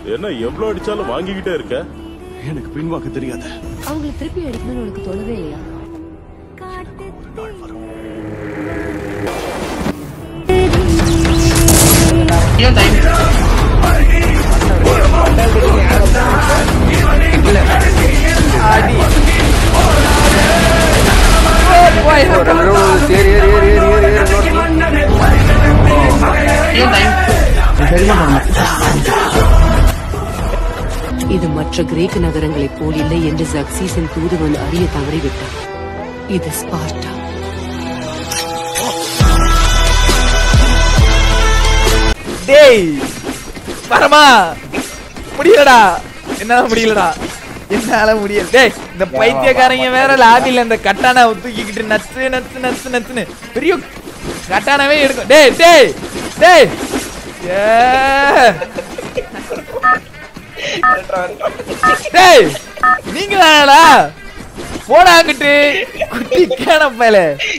என்ன எவ்வளவு அடிச்சாலும் வாங்கிக்கிட்டே இருக்க எனக்கு பின்வாங்க தெரியாது அவங்களை திருப்பி அடிக்கணும்னு உனக்கு தோணவே இல்லையா ஒரு நாள் வரும் சரி ஏறு ஏறு ஏறு ஏறு ஏறு இது மற்ற கிரேக்க நகரங்களைப் போல் இல்லை என்று ஜக்சீஸின் தூதுவன் அறிய தவறிவிட்டான் இது ஸ்பார்ட்டா டேய் வரமா முடியலடா என்னால முடியலடா என்னால முடியல டேய் இந்த பைத்தியக்காரங்க வேற லாபில இந்த கட்டானா தூக்கிக்கிட்டு நச்சு நச்சு நச்சு நச்சுன்னு பெரிய கட்டானாவே எடுக்கும் டேய் டேய் டேய் ஏ. டேய் நீங்க தானடா போடாங்கிட்டு குட்டி கேனப்பையில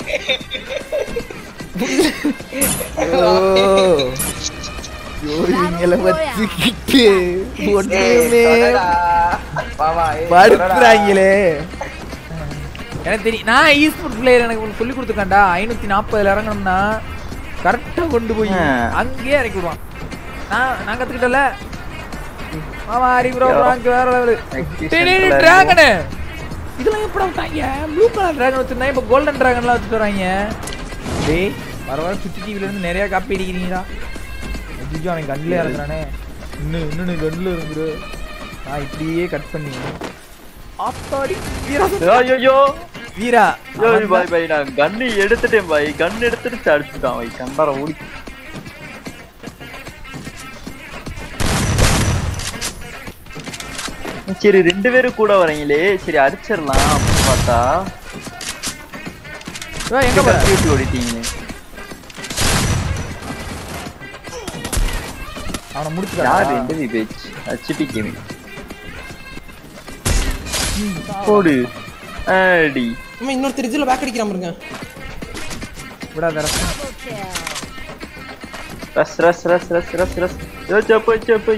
இவங்கள வச்சுக்கிட்டு ஒண்ணுமே படுத்துறாங்களே எனக்கு தெரியும் நான் ஈஸ்போர்ட் பிளேயர் எனக்கு ஒன்று சொல்லி கொடுத்துருக்காண்டா ஐநூத்தி நாற்பதுல இறங்கணும்னா கரெக்டா கொண்டு போய் ஆ. அங்கேயே இறக்கி விடுவான் நான் நான் கத்துக்கிட்டல ஆமா ஹரி ப்ரோ அங்க வேற லெவலு Acquisition டிராகனு இதெல்லாம் எப்படா விட்டாங்க ப்ளூ கலர் டிராகன் வச்சிருந்தா இப்போ கோல்டன் டிராகன்லாம் வச்சுட்டு வராங்க டேய் வர வர சுத்தி டிவில இருந்து நிறைய காப்பி அடிக்கிறீங்களா அஜிஜோ அவன் கண்ணில் இறங்குறானே இன்னும் இன்னொன்னு கண்ணில் இருந்து நான் இப்படியே கட் பண்ணி ஆத்தாடி வீரா ஐயோ வீரா ஐயோ பாய் பாய் நான் கன்னு எடுத்துட்டேன் பாய் கன் எடுத்துட்டு அடிச்சுட்டான் பாய் கண்டார ஓடி சரி ரெண்டு பேரும் கூட வரீங்களே சரி அடிச்சிடலாம் அப்படின்னு பார்த்தா இவன் எங்க போற கத்தி விட்டு ஓடிட்டீங்க அவனை யார் முடிச்சுடா ரெண்டு பேச்சு ஹச்பி கேமிங் போடு அடி அம்மா இன்னொருத்தர் இதுல பேக் அடிக்கிறான் பாருங்க விடாத ரசம் ரஸ் ரஸ் ரஸ் ரஸ் ரஸ் ரஸ் யோ செப்பை செப்பை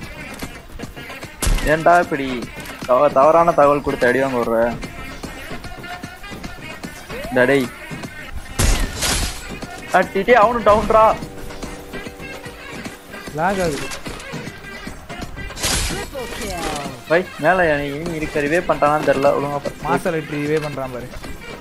ஏன்டா இப்படி தவ தவறான தகவல் கொடுத்து அடி வாங்க விடுற டடை அட்டிட்டே அவனும் டவுன்ரா லாக் ஆகுது பை மேல இனி இருக்க ரிவே பண்றானான்னு தெரியல ஒழுங்கா பாரு. மாசல் ரிவே பண்றான் பாரு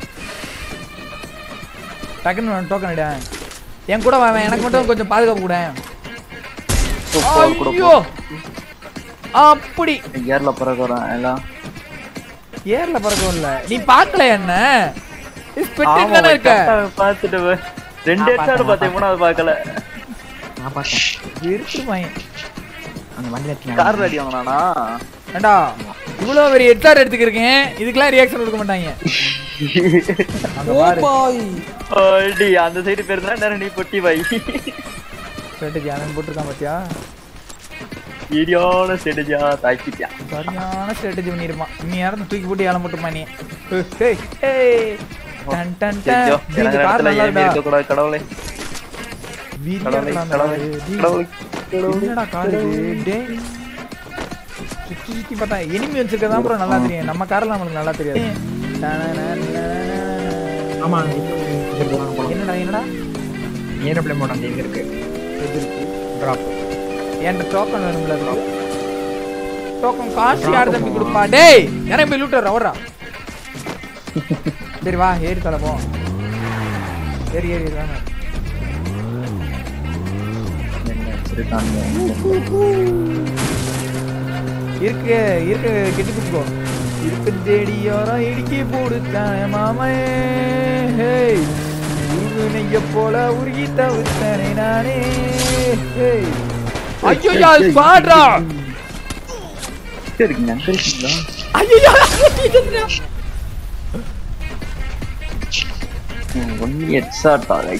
டக்குன்னு டோக்கன் அடியா என் கூட வாவேன் எனக்கு மட்டும் கொஞ்சம் பாதுகாப்பு கூட சூப்பர் கூட ஐயோ அப்படி கேர்ல பிறகு வரான் எல்லாம் ஏர்ல பறக்கவும் இல்ல நீ பார்க்கல என்ன ஸ்பெட்டிங் ஆமா, தானே இருக்க correct ஆ பார்த்துட்டு வ- ரெண்டு ஹெட்ஷாட் பார்த்தேன் மூணாவது பார்க்கல நான் பார்த்தேன் இருக்கு பையன் அந்த வண்டியில் இருக்கேன் கார்ல அடி வாங்கினானா ஏண்டா இவ்வளவு பெரிய ஹெட்ஷாட் எடுத்துக்கிருக்கேன் இதுக்கெல்லாம் ரியாக்ஷன் கொடுக்க மாட்டாங்க அங்க ஓ பாரு பாய் அடி அந்த சைடு பேருந்தா நேரம் நீ பொட்டி வை ஸ்ட்ராட்டஜி அவன் போட்டிருக்கான் பாத்தியா சரியான ஸ்ட்ராட்டஜியா தாக்கிட்டியா சரியான ஸ்ட்ராட்டஜி பண்ணிருப்பான் நீ யாரும் தூக்கி போட்டு ஏலம் போட்டுமா நீ ஏய், ஏய், ஏய். டன், டன், டன். ஐயோ, டேய், இந்த எனக்கு கார் இடத்துல நல்லா ஏமி இருக்குடா. இருக்கக்கூடாது கடவுளே வீதியா கடவுளே இருக்குடா அந்த கடவுளே காரு. டேய், கடவுளே என்னடா கார் இது டேய் சுத்தி சுத்தி பார்த்தா எனிமி வச்சிருக்கதான் அப்புறம் நல்லா தெரியும் நம்ம கார்ல நம்மளுக்கு நல்லா தெரியாது ஆமா என்னடா என்னடா ஏரோப்ளேன் மோட் அந்த இது இருக்கு இது இருக்கு ட்ராப் என்கிட்ட டோக்கன் வேணும்ல bro டோக்கன் காசு யார் தம்பி கொடுப்பா டேய் எனக்கு போய் லூட்டர் வர்றா சரி வா ஏறி தலை போ ஏறி ஏறி வாங்க என்ன வச்சிருக்காங்க இருக்கு இருக்கு கெட்டி பிடிச்சிக்கோ இருக்கு தேடி யாரும் இடுக்கி போடுத்தானே மாமே ஹேய் உருகு நெய்ய போல உருகி தவிர்த்தனே நானே ஹேய் ஐயோ யார் பாடுறா இருக்கீங்க அங்க இருக்கீங்களா ஐயோ ஒன் ஹெட்ஷாட் ஆலை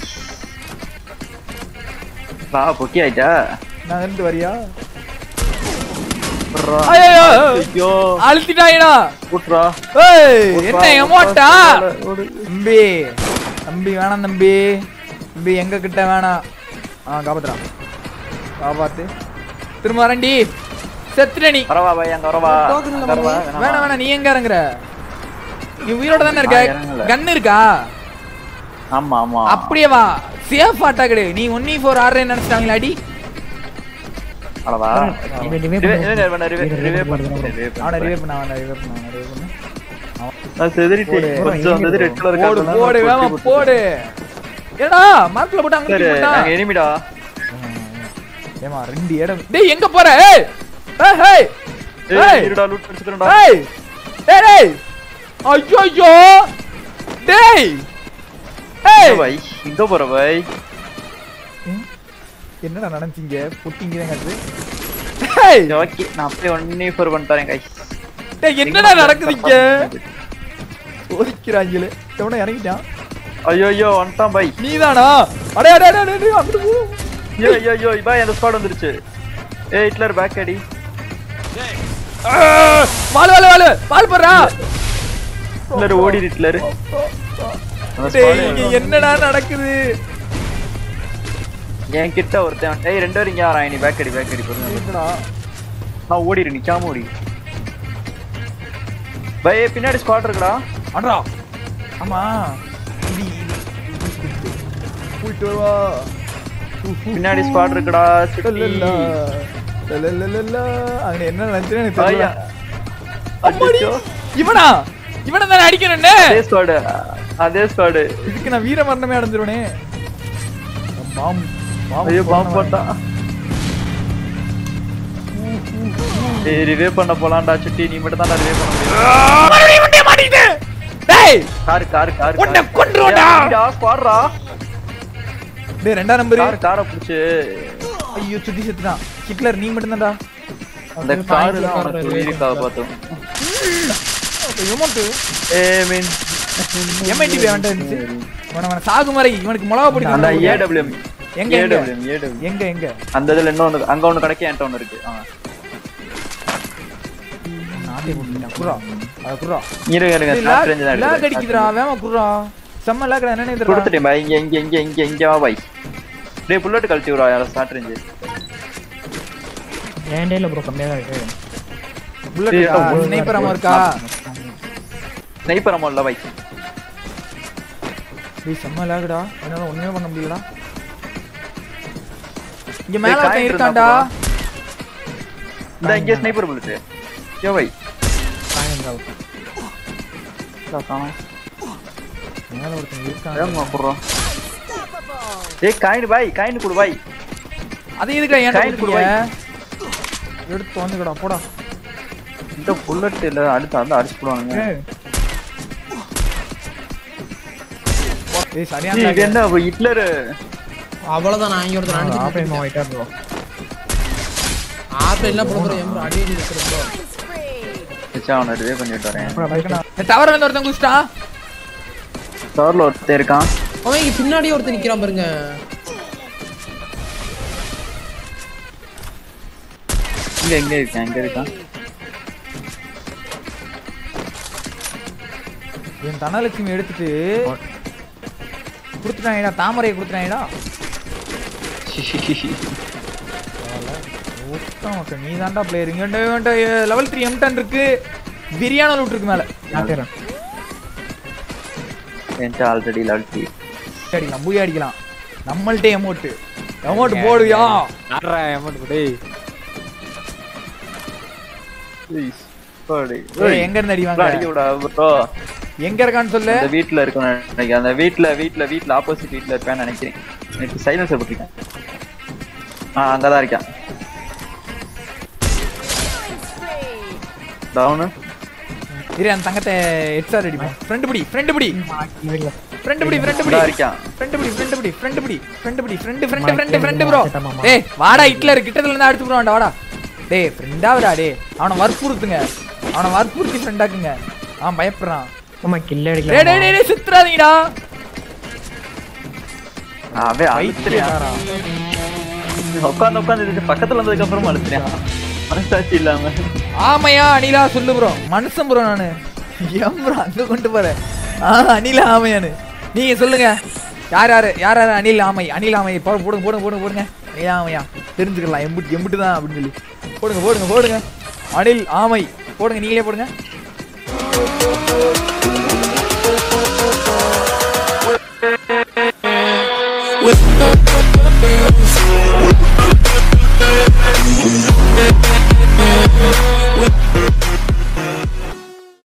வா பொக்கி ஆயிட்டா நான் இருந்து வரியா விட்றா. ஐயோ ஐயோ அழுத்திட்டாங்கடா விட்றா. ஏய் விட்றா, என்ன விட்றா, எமோட்டா ஓடு. தம்பி தம்பி வேணாம் தம்பி தம்பி எங்க கிட்ட வேணாம் ஆ காப்பாத்துறான் காப்பாத்து திரும்ப வரண்டி செத்துட்ட நீ வரவா பாய் அங்க வரவா Token இல்ல அங்க வரவா பாருங்க. வேணாமா? வேணாம் வேணாம் நீ எங்க இறங்குற நீ உயிரோட தானே இருக்க நான் இறங்கல. கன் இருக்கா ஆமா ஆமா அப்படியே வா சேஃப் அட்டாக் நீ ஒன்னி ஃபோர் ஆடுறேன்னு நினைச்சிட்டாங்களா அடி வரவா இவன் revive ரிவே- பண்ணு. ரிவே பண்ணு, ரிவே- இவன் ரிவே revive பண்ணு, பண்ணுறான். ரிவே பண்ணு. அவனை ரிவே பண்ண அவனை ரிவே பண்ண அவனை ரிவே பண்ண நான் செதறிட்டேன். கொஞ்சம் வந்தது red color போடு காட்டுனா போடு நான் வேமா கொட்டி போடு ஏடா மரத்துல போட்டு அங்க சரி தூக்கி போட்டா. நாங்க எனிமிடா ஏமா ரெண்டு இடம் டேய் எங்க போற ஏய் ஏய் ஏய் ஏய் ஏய் இருடா லூட் அடிச்சுக்கறேன்டா ஏய் டேய் டேய் ஐயோ ஐயோ டேய் ஏய் பாய் இங்க போற பாய் என்னடா நடந்துச்சீங்க புட்டிங்க தான் கத்து ஏய் ஓகே நான் அப்படியே ஒன்னே ஃபோர் பண்ணிட்டேன் கைஸ் டேய் என்னடா நடக்குது இங்க சோதிக்கிறாங்களே எவனோ இறங்கிட்டான் ஐயோ ஐயோ வந்துட்டான் பாய் நீதானா அடே அடே அடே, அடே அடே அங்கிட்டு போ ஐயோ ஐயோ ஐயோ பாய் அந்த ஸ்குவாட் வந்துருச்சு ஏய் ஹிட்லர் பேக் அடி ஆ, வாலு வாலு வாலு வால் போடுறா ஹிட்லர் ஓடி ஹிட்லர் அந்த டேய் squad இங்க என்னடா நடக்குது என் கிட்ட ஒருத்தன் ஏய் ரெண்டு பேரும் இங்க வரான் நீ பேக் அடி பேக் அடி போடுங்க என்னடா நான் ஓடிடு நிக்காம ஓடி பை பின்னாடி ஸ்குவாட் இருக்குடா அடா ஆமா இது இது போயிட்டு வா பின்னாடி ஸ்குவாட் இருக்குடா சுட்டி. லல்லா. லல்லலலலா. அங்க என்ன நடந்துச்சுன்னு எனக்கு ஐயா. தெரியல அம்மாடி. அச்சச்சோ. இவனா இவனை தானே அடிக்கணும்னே அதே ஸ்குவாடு அதே ஸ்குவாடு இதுக்கு நான் வீர மரணமே அடைஞ்சிருவனே பாம் பாம் ஐயோ பாம்பு போட்டான் ஏய் ரிவே பண்ண போலாம்டா சுட்டி நீ மட்டும் தான் ரிவே பண்ண முடியும் மறுபடியும் வண்டியை மாட்டிக்கிட்டு. டேய் கார் கார் கார் உன்னை கொன்றுவேன்டா. ஸ்குவாட்ரா டேய் ரெண்டா நம்பர் கார் காரை புடிச்சு ஐயோ சுத்தி செத்துட்டான் ஹிட்லர் நீ மட்டும்தான்டா அந்த கார் தான் உனக்கு உயிருக்காக பார்த்தோம் எமௌண்ட் ஏ மீன் எம்ஐடி வேண்டாம் இருந்துச்சு இவனை அவனை சாகு மாதிரி இவனுக்கு மிளகா பிடிக்கும் அந்த ஏடபிள்யூஎம் எங்க எங்க ஏடபிள்யூஎம் ஏடபிள்யூஎம் எங்க எங்க அந்த இதுல இன்னொன்னு அங்க ஒண்ணு கிடைக்க என்கிட்ட ஒண்ணு இருக்கு ஆ. நாட்டை போட்டுட்டான் குர்ரா அது குர்ரா இருங்க இருங்க டேய், ஸ்னாப் lag- ரேஞ்ச் தான் lag எடுக்கிறேன். அடிக்குதுடா வேமா குர்ரா செம்ம lag டா, என்னன்னு இதுடா. கொடுத்துட்டேன் பாய் இங்க இங்க இங்க இங்க இங்க வா பாய் டேய் புல்லட் கழட்டி விடுறா யாரோ ஸ்டார்ட் ரேஞ்ச் என் டேல ப்ரோ கம்மியாக தான் இருக்கு bullet டேய், இருக்கா? ஒரு- sniper ammo இருக்கா ஸ்னைப்பர் அம்மா இல்ல பாய் டேய் செம்ம lag டா என்னால ஒண்ணுமே பண்ண முடியலடா இங்க மேல டேய், ஒருத்தன் காயின் இருக்கான்டா இந்த இங்க ஸ்னைப்பர் புல்லட் யோ பாய் மேல ஒருத்தன் இருக்கான் வேகமா போடுறோம் ஏய் காயின் பாய் காயின் கொடு பாய் அது எதுக்குடா ஏன்டா காயின் கொடு கொடுத்தீங்க? எடுத்து வந்துக்கடா போடா இந்த புல்லட் இல்ல அடுத்து வந்து அடிச்சு போடுவானுங்க டேய் சரியான ஏய், lag. இது என்ன அப்ப ஹிட்லர் அவ்வளவுதான் நான் இங்க ஒருத்தர் அடிச்சு ஆஃப் டைம் ஆகிட்டா ப்ரோ ஆப்ல எல்லாம் போடுறோம் எம்பro அடி அடி இருக்கிற ப்ரோ வச்சா அவனை ரிவே பண்ணி விட்டு வரேன் இந்த டவர் வந்து ஒருத்தன் குடிச்சிட்டான் டவர்ல ஒருத்தன் இருக்கான் அவன் இங்க பின்னாடியே ஒருத்தர் நிக்கிறான் பாருங்க இங்க எங்க இருக்கான் எங்க இருக்கான் என் தனலட்சுமி எடுத்துட்டு கொடுத்துட்டாங்கடா தாமரையை கொடுத்துட்டாங்கடா ஒருத்தன் ஒருத்தன் நீ தான்டா பிளேயர் இங்க இவன்ட்ட லெவல் த்ரீ எம் டென் இருக்கு பிரியாணி லூட் இருக்கு மேல நான் தேறேன் என்கிட்ட ஆல்ரெடி லெவல் த்ரீ அடிக்கலாம் பூயா அடிக்கலாம் நம்மள்ட்ட எமௌண்ட் எமௌண்ட் போடுவியா ஆடுறா அமௌண்ட் டேய் ஏய், எங்க இருந்து அடிவாங்க அடிக்க விடாது bro. எங்க இருக்கான்னு சொல்லு அந்த வீட்ல இருக்கணும் நினைக்கிறேன் அந்த வீட்ல வீட்ல வீட்ல ஆப்போசிட் வீட்ல இருப்பேன்னு நினைக்கிறேன் எனக்கு சைலன்சர் போட்டிருக்கேன் ஆ அங்கதான் இருக்கான் டவுனு இரு அந்த தங்கத்தை எக்ஸ்ட்ரா ரெடி பண்ணு ஃப்ரெண்ட் பிடி ஃப்ரெண்ட் பிடி ஃப்ரெண்ட் பிடி ஃப்ரெண்ட் பிடி இருக்கான் ஃப்ரெண்ட் பிடி ஃப்ரெண்ட் பிடி ஃப்ரெண்ட் பிடி ஃப்ரெண்ட் பிடி friend friend friend friend bro டேய் வாடா ஹிட்லர் கிட்டத்துல இருந்து அடிச்சு போறான்டா வாடா டேய் ஃப்ரெண்டா வரா டேய் அவனை வற்புறுத்துங்க அவனை வற்புறுத்தி ஃப்ரெண்டாக்குங்க அவன் பயப்படுறான் ஆமா கில் டேய் அடிக்கலாம் டேய் டேய், டேய் சுத்துறாதீங்கடா அவன் அழுத்துறியா உட்காந்து உட்காந்து இதுக்கு பக்கத்துல வந்ததுக்கு அப்புறம் அழுத்துறியா மனசாட்சி இல்லாம ஆமையா அனிலா சொல்லு ப்ரோ மனுஷன் ப்ரோ நானு ஏன் ப்ரோ அங்க கொண்டு போற ஆ அனிலா ஆமையானு நீங்க சொல்லுங்க யார் யாரு யார் யார் அனில் ஆமை அனில் ஆமை போ- போடுங்க போடுங்க போடுங்க போடுங்க ஏன் அவன் தெரிஞ்சுக்கலாம் எம்புட்டு எம்புட்டு தான் அப்படின்னு சொல்லி போடுங்க போடுங்க போடுங்க அனில் ஆமை போடுங்க நீங்களே போடுங்க with